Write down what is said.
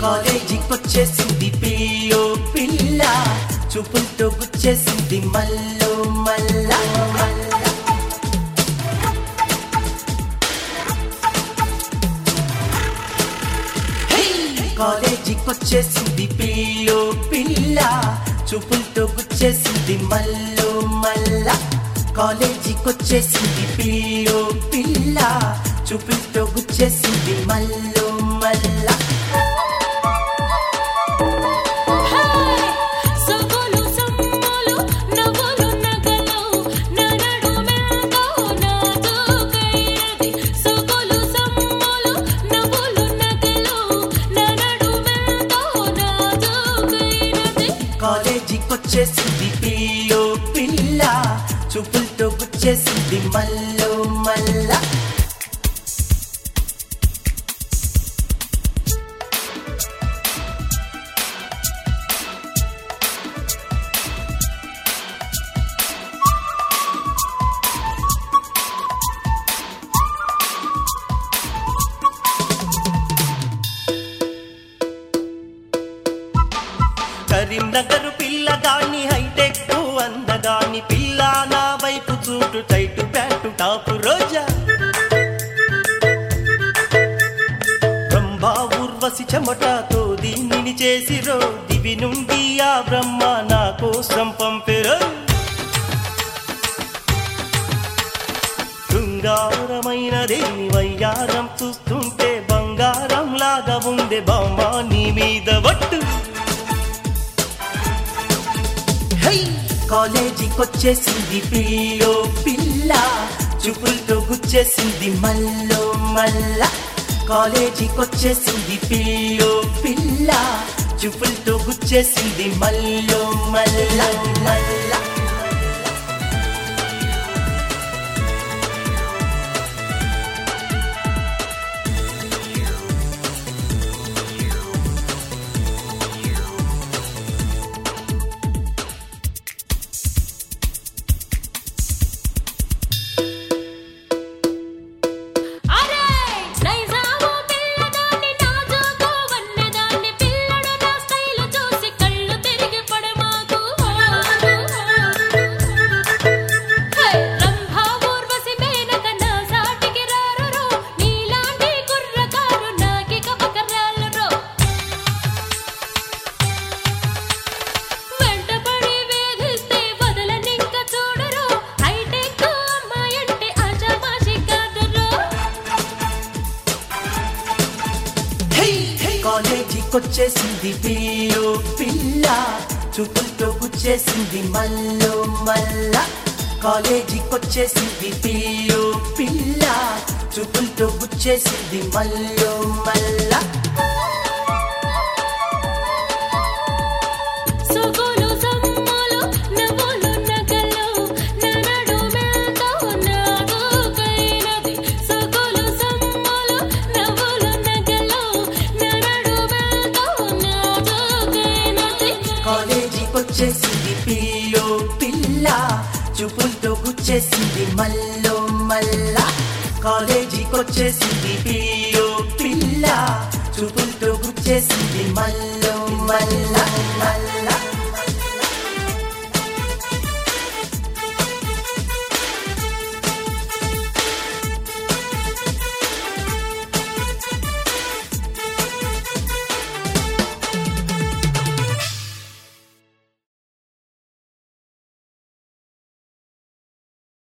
కాలేజీకొచ్చేసింది పియో పిల్ల చూపులతో గుచ్చేసింది మల్లో మల్ల కాలేజీకొచ్చేసింది పియో పిల్ల చూపులతో గుచ్చేసింది మల్లో మల్ల కాలేజీకొచ్చేసింది పియో పిల్ల చూపులతో గుచ్చేసింది మల్లో మల్ల సగలు సమ్మలు నవ్వులు నగలు ననడు మెంతో నాజుకైనది సగలు సమ్మలు నవ్వులు నగలు ననడు మెంతో నాజుకైనది కాలేజీకొచ్చేసింది పియో పిల్ల చూపులతో గుచ్చేసింది మల్లో మల్ల కరీంనగర్ పిల్లగాని హైటెక్ అందగాని పిల్ల నా వైపు చూటు టైటు ప్యాంటు టాపు రోజా బ్రహ్మ ఊర్వశి చెమటతో దీనిని చేసిరో దివి నుండి ఆ బ్రహ్మ నా కోసం పంపిరో శృంగారమైన దేని వయ్యారం చూస్తుంటే బంగారం లాగా ఉందే బామ్మ నీ మీద వట్టు కాలేజీకొచ్చేసింది పిల్లో పిల్ల చూపులతో గుచ్చేసింది మల్లో మల్ల కాలేజీకొచ్చేసింది పిల్లో పిల్ల చూపులతో గుచ్చేసింది మల్లో మల్ల మల్ల అరే నైజాము పిల్లదాన్ని నాజుకు వన్నెదాన్ని పిల్లడు నా స్టైల్ చూసి కళ్ళు తిరిగి పడమాకు హే రంభా ఊర్వశి మేనక నా సాటికి రారురో నీలాంటి కుర్రకారు నాకిక పకరాలురో వెంటపడి వేధిస్తే వదలనింక చూడరు హైటెక్ అమ్మాయంటే ఆషామాషి కాదురో కాలేజీకొచ్చేసింది పిల్లో పిల్ల చూపులతో గుచ్చేసింది మల్లో మల్ల కాలేజీకొచ్చేసింది పిల్లో పిల్ల చూపులతో గుచ్చేసింది మల్లో మల్ల సగలు సమ్మలు నవ్వులు నగలు ననడు మెంతో నాజుకైనది సగలు సమ్మలు నవ్వులు నగలు ననడు మెంతో నాజుకైనది కాలేజీకొచ్చేసింది పిల్లో పిల్ల చూపులతో గుచ్చేసింది మల్లో మల్ల కాలేజీకొచ్చేసింది పిల్లో పిల్ల చూపులతో గుచ్చేసింది మల్లో మల్ల